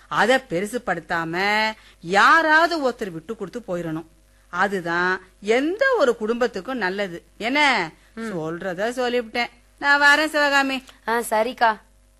அத பெருசுப்படுத்தாம யாராவது ஒருத்தர் விட்டு கொடுத்து போயிடணும் அதுதான் எந்த ஒரு குடும்பத்துக்கும் நல்லது என்ன சொல்றத சொல்லிவிட்டேன் நான் வரேன் சிவகாமி ஆ சரிக்கா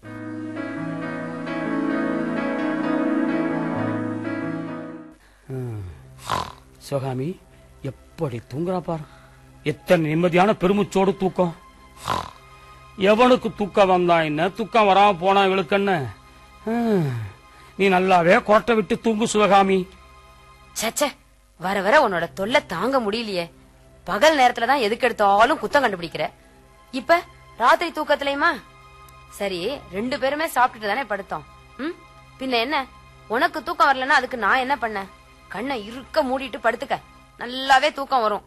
சிவகாமி எப்படி தூங்குறா பாரு எத்தனை நிம்மதியான பெருமுச்சோடு தூக்கம் எவனுக்கு தூக்கம் வந்தா என்ன தூக்கம் வராம போனா இவளுக்கு என்ன ஹம், நீ நல்லாவே கொரட்டை விட்டு தூங்கு சிவகாமி ச்சே வர வர உன்னோட தொல்லை தாங்க முடியலையே பகல் நேரத்துல தான் எதுக்கு எடுத்தாலும் குத்தம் கண்டுபிடிக்கிற இப்ப ராத்திரி தூக்கத்திலயுமா சரி ரெண்டு பேருமே சாப்பிட்டுட்டு தானே படுத்தோம் ம் பின்ன என்ன உனக்கு தூக்கம் வரலன்னா அதுக்கு நான் என்ன பண்ணேன் கண்ணை இருக்க மூடிட்டு படுத்துக்க நல்லாவே தூக்கம் வரும்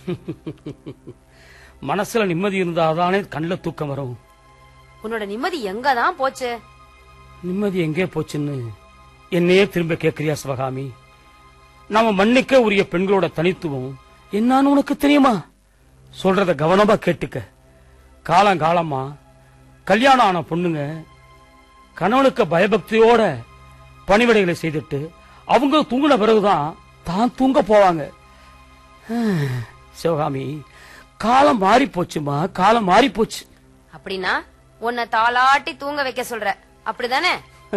மனசுல நிம்மதி இருந்தாதானே கண்ணுல தூக்கம் வரும் உன்னோட நிம்மதி எங்கதான் போச்சு நிம்மதி எங்கே போச்சுன்னு என்னையே திரும்ப கேக்குறியா சிவகாமி நாம மன்னிக்க உரிய பெண்களோட தனித்துவம் என்னன்னு உனக்கு தெரியுமா சொல்றத கவனமா கேட்டுக்க காலங்காலமா கல்யாணம் ஆன பொண்ணுங்க கணவனுக்கு பயபக்தியோட பணிவிடைகளை செய்துட்டு அவங்க தூங்கின பிறகுதான் தான் தூங்க போவாங்க ஹம், சிவகாமி காலம் மாறி போச்சுமா காலம் மாறி போச்சு அப்படின்னா உன்னை தாளாட்டி தூங்க வைக்க சொல்ற அப்படிதானே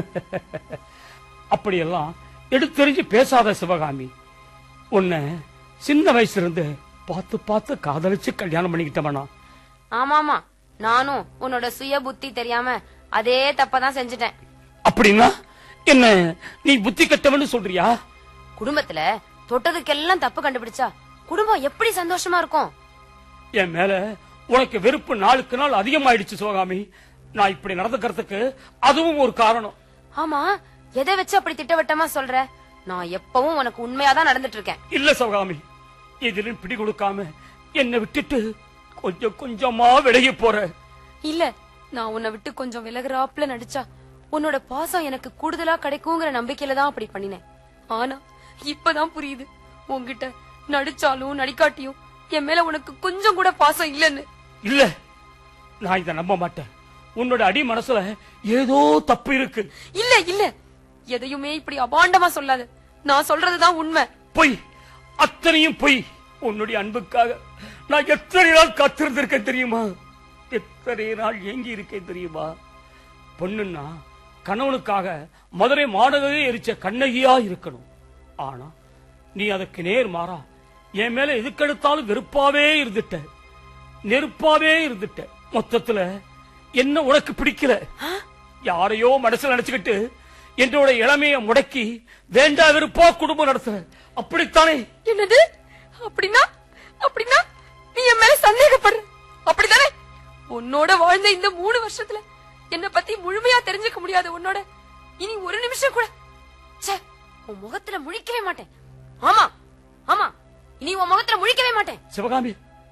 அப்படியெல்லாம் எடுத்தெறிஞ்சு பேசாத சிவகாமி உன்னை சின்ன வயசுல இருந்து பார்த்து பார்த்து காதலிச்சு கல்யாணம் பண்ணிக்கிட்டவனா ஆமாமா நானும் உன்னோட சுய புத்தி தெரியாம அதே தப்பதான் செஞ்சுட்டேன் அப்படின்னா என்ன நீ புத்தி கட்டவன்னு சொல்றியா குடும்பத்துல தொட்டதுக்கெல்லாம் தப்பு கண்டுபிடிச்சா குடும்பம் எப்படி சந்தோஷமா இருக்கும் என் மேல உனக்கு வெறுப்பு நாளுக்கு நாள் அதிகமாயிடுச்சு சிவகாமி நான் இப்படி நடந்துக்கிறதுக்கு அதுவும் ஒரு காரணம் ஆமா எதை வச்சு அப்படி திட்டவட்டமா சொல்ற நான் எப்பவும் உனக்கு உண்மையாதான் நடந்துட்டு இருக்கேன் இல்ல சிவகாமி எதிலும் பிடி கொடுக்காம என்னை விட்டுட்டு கொஞ்சம் கொஞ்சமா விலகி போற இல்ல நான் உன்னை விட்டு கொஞ்சம் விலகுறாப்புல நடிச்சா உன்னோட பாசம் எனக்கு கூடுதலா கிடைக்குங்கிற நம்பிக்கையில தான் அப்படி பண்ணினேன் ஆனா இப்பதான் புரியுது உன்கிட்ட நடிச்சாலும் நடிக்காட்டியும் என் மேல உனக்கு கொஞ்சம் கூட பாசம் இல்லன்னு இல்ல நான் இதை நம்ப மாட்டேன் உன்னோட அடி மனசுல ஏதோ தப்பு இருக்கு இல்ல இல்ல எதையுமே இப்படி அபாண்டமா சொல்லாத நான் சொல்றதுதான் உண்மை பொய் அத்தனையும் பொய் உன்னுடைய அன்புக்காக நான் எத்தனை நாள் காத்திருந்திருக்கேன் தெரியுமா எத்தனை நாள் ஏங்கி இருக்கேன் தெரியுமா பொண்ணுன்னா கணவனுக்காக மதுரை மாநகரே எரிச்ச கண்ணகியா இருக்கணும் ஆனா நீ அதுக்கு நேர் மாறா என் மேல எதுக்கெடுத்தாலும் வெறுப்பாவே இருந்துட்ட நெருப்பாவே இருந்துட்ட மொத்தத்துல என்ன உனக்கு பிடிக்கல யாரையோ மனசுல நினைச்சுக்கிட்டு என்னோட இளமைய முடக்கி வேண்டா வெறுப்பா குடும்பம் நடத்துற அப்படித்தானே என்னது அப்படின்னா அப்படின்னா நீ என் மேல சந்தேகப்படுற அப்படிதானே உன்னோட வாழ்ந்த இந்த மூணு வருஷத்துல என்ன பத்தி முழுமையா தெரிஞ்சுக்க முடியாது உன்னோட இனி ஒரு நிமிஷம் கூட ச்சே உன் முகத்துல முழிக்கவே மாட்டேன் ஆமா ஆமா இனி உன் முகத்துல முழிக்கவே மாட்டேன் சிவகாமி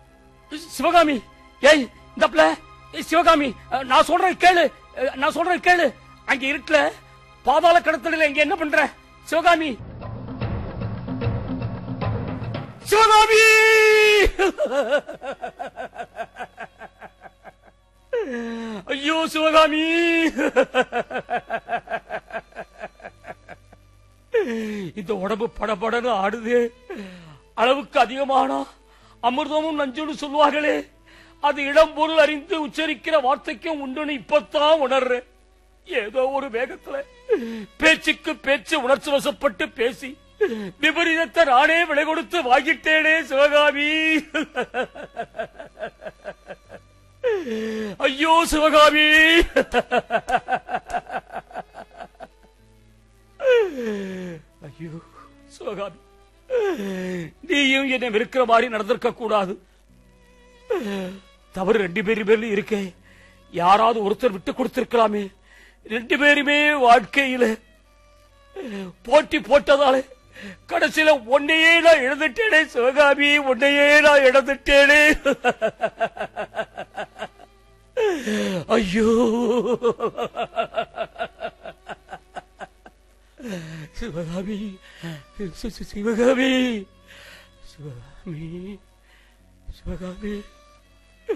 சிவகாமி ஏய் இந்தப்ல ஏய் சிவகாமி அஹ், நான் சொல்றேன் கேளு அஹ், நான் சொல்றேன் கேளு அங்க இருட்டுல பாதாள கடத்தல இங்க என்ன பண்ற சிவகாமி சிவகாமி ஐயோ சிவகாமி இந்த உடம்பு படபடன்னு ஆடுது அளவுக்கு அதிகமானா அமிர்தமும் நஞ்சுன்னு சொல்லுவார்களே அது இடம் பொருள் அறிந்து உச்சரிக்கிற வார்த்தைக்கும் உண்டுன்னு இப்பத்தான் உணர்றேன் ஏதோ ஒரு வேகத்துல பேச்சுக்கு பேச்சு உணர்ச்சி வசப்பட்டு பேசி விபரீதத்தை நானே விலை கொடுத்து வாங்கிட்டேனே சிவகாமி ஐயோ சிவகாமி ஐயோ சிவகாமி நீயும் என்னை வெறுக்கிற மாதிரி நடந்திருக்க கூடாது தவறு ரெண்டு பேரு பேர்ல இருக்கே யாராவது ஒருத்தர் விட்டு கொடுத்திருக்கலாமே ரெண்டு பேருமே வாழ்க்கையில போட்டி போட்டதாலே கடைசியில உன்னையே நான் இழந்துட்டேனே சிவகாமி உன்னையே நான் இழந்துட்டேனே ஐயோ சிவகாமி சி- சி- சிவகாமி சிவகாமி சிவகாமி